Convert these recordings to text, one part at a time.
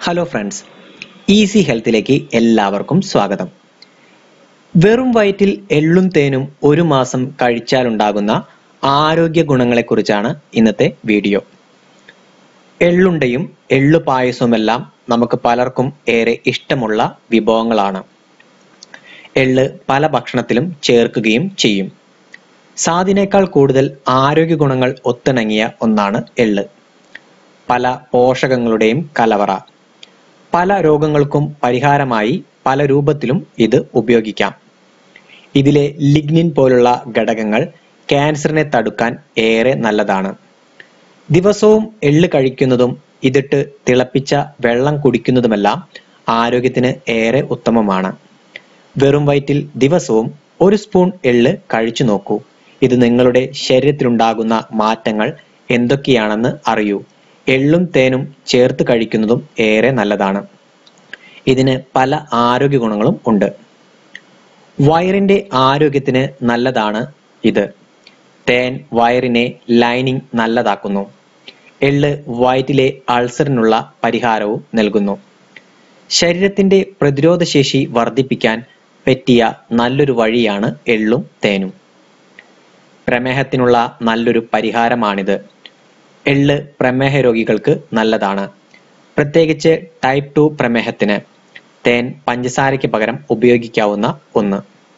hello friends easy ഹെൽത്തിലേക്ക് എല്ലാവർക്കും സ്വാഗതം വെറും വയറ്റിൽ എള്ളും തേനും ഒരു മാസം കഴിച്ചാലുണ്ടാകുന്ന ആരോഗ്യ ഗുണങ്ങളെക്കുറിച്ചാണ് ഇന്നത്തെ വീഡിയോ എള്ളുണ്ടയും എള്ളു പായസവുമെല്ലാം നമുക്ക് പലർക്കും ഏറെ ഇഷ്ടമുള്ള വിഭവങ്ങളാണ് എള്ള് പല ഭക്ഷണത്തിലും ചേർക്കുകയും ചെയ്യും സാദിനേക്കാൾ കൂടുതൽ ആരോഗ്യ ഗുണങ്ങൾ ഒത്തിണങ്ങിയ ഒന്നാണ് എള്ള് പല പോഷകങ്ങളുടെയും കലവറ പല രോഗങ്ങൾക്കും പരിഹാരമായി പല രൂപത്തിലും ഇത് ഉപയോഗിക്കാം ഇതിലെ ലിഗ്നിൻ പോലുള്ള ഘടകങ്ങൾ ക്യാൻസറിനെ തടുക്കാൻ ഏറെ നല്ലതാണ് ദിവസവും എള്ള് കഴിക്കുന്നതും ഇതിട്ട് തിളപ്പിച്ച വെള്ളം കുടിക്കുന്നതുമെല്ലാം ആരോഗ്യത്തിന് ഏറെ ഉത്തമമാണ് വെറും വയറ്റിൽ ദിവസവും ഒരു സ്പൂൺ എള്ള് കഴിച്ചു നോക്കൂ ഇത് നിങ്ങളുടെ ശരീരത്തിലുണ്ടാകുന്ന മാറ്റങ്ങൾ എന്തൊക്കെയാണെന്ന് അറിയൂ എള്ളും തേനും ചേർത്ത് കഴിക്കുന്നതും ഏറെ നല്ലതാണ് ഇതിന് പല ആരോഗ്യ ഗുണങ്ങളും ഉണ്ട് വയറിന്റെ ആരോഗ്യത്തിന് നല്ലതാണ് ഇത് തേൻ വയറിനെ ലൈനിങ് നല്ലതാക്കുന്നു എള്ള് വയറ്റിലെ അൾസറിനുള്ള പരിഹാരവും നൽകുന്നു ശരീരത്തിന്റെ പ്രതിരോധശേഷി വർദ്ധിപ്പിക്കാൻ പറ്റിയ നല്ലൊരു വഴിയാണ് എള്ളും തേനും പ്രമേഹത്തിനുള്ള നല്ലൊരു പരിഹാരമാണിത് എള്ള് പ്രമേഹ രോഗികൾക്ക് നല്ലതാണ് പ്രത്യേകിച്ച് ടൈപ്പ് ടു പ്രമേഹത്തിന് തേൻ പഞ്ചസാരയ്ക്ക് പകരം ഉപയോഗിക്കാവുന്ന ഒന്ന്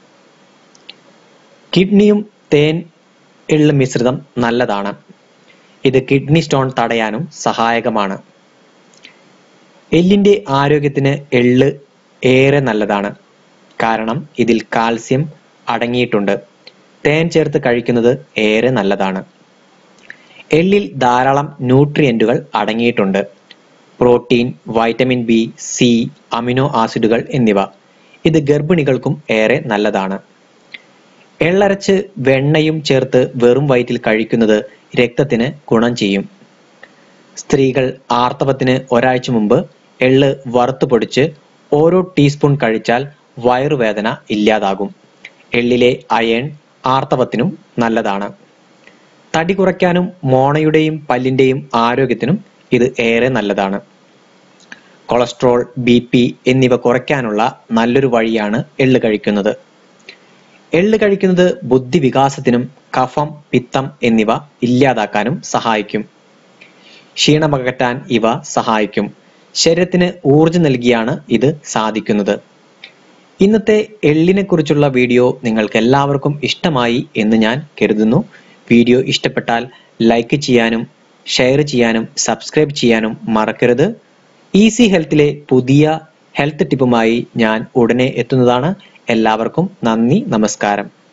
കിഡ്നിയും തേൻ എള്ള് മിശ്രിതം നല്ലതാണ് ഇത് കിഡ്നി സ്റ്റോൺ തടയാനും സഹായകമാണ് എല്ലിന്റെ ആരോഗ്യത്തിന് എള്ള് ഏറെ നല്ലതാണ് കാരണം ഇതിൽ കാൽസ്യം അടങ്ങിയിട്ടുണ്ട് തേൻ ചേർത്ത് കഴിക്കുന്നത് ഏറെ നല്ലതാണ് എള്ളിൽ ധാരാളം ന്യൂട്രിയന്റുകൾ അടങ്ങിയിട്ടുണ്ട് protein vitamin B C amino ആസിഡുകൾ എന്നിവ ഇത് ഗർഭിണികൾക്കും ഏറെ നല്ലതാണ് എള്ളരച്ച് വെണ്ണയും ചേർത്ത് വെറും വയറ്റിൽ കഴിക്കുന്നത് രക്തത്തിന് ഗുണം ചെയ്യും സ്ത്രീകൾ ആർത്തവത്തിന് ഒരാഴ്ച മുമ്പ് എള്ള് വറുത്തു പൊടിച്ച് ഓരോ ടീസ്പൂൺ കഴിച്ചാൽ വയറുവേദന ഇല്ലാതാകും എള്ളിലെ അയൺ ആർത്തവത്തിനും നല്ലതാണ് തടി കുറയ്ക്കാനും മോണയുടെയും പല്ലിന്റെയും ആരോഗ്യത്തിനും ഇത് ഏറെ നല്ലതാണ് കൊളസ്ട്രോൾ ബി പി എന്നിവ കുറയ്ക്കാനുള്ള നല്ലൊരു വഴിയാണ് എള്ള് കഴിക്കുന്നത് എള്ള് കഴിക്കുന്നത് ബുദ്ധി വികാസത്തിനും കഫം പിത്തം എന്നിവ ഇല്ലാതാക്കാനും സഹായിക്കും ക്ഷീണമകറ്റാൻ ഇവ സഹായിക്കും ശരീരത്തിന് ഊർജം നൽകിയാണ് ഇത് സാധിക്കുന്നത് ഇന്നത്തെ എള്ളിനെ കുറിച്ചുള്ള വീഡിയോ നിങ്ങൾക്ക് എല്ലാവർക്കും ഇഷ്ടമായി എന്ന് ഞാൻ കരുതുന്നു വീഡിയോ ഇഷ്ടപ്പെട്ടാൽ ലൈക്ക് ചെയ്യാനും ഷെയർ ചെയ്യാനും സബ്സ്ക്രൈബ് ചെയ്യാനും മറക്കരുത് ഈസി ഹെൽത്തിലെ പുതിയ ഹെൽത്ത് ടിപ്പുമായി ഞാൻ ഉടനെ എത്തുന്നതാണ് എല്ലാവർക്കും നന്ദി നമസ്കാരം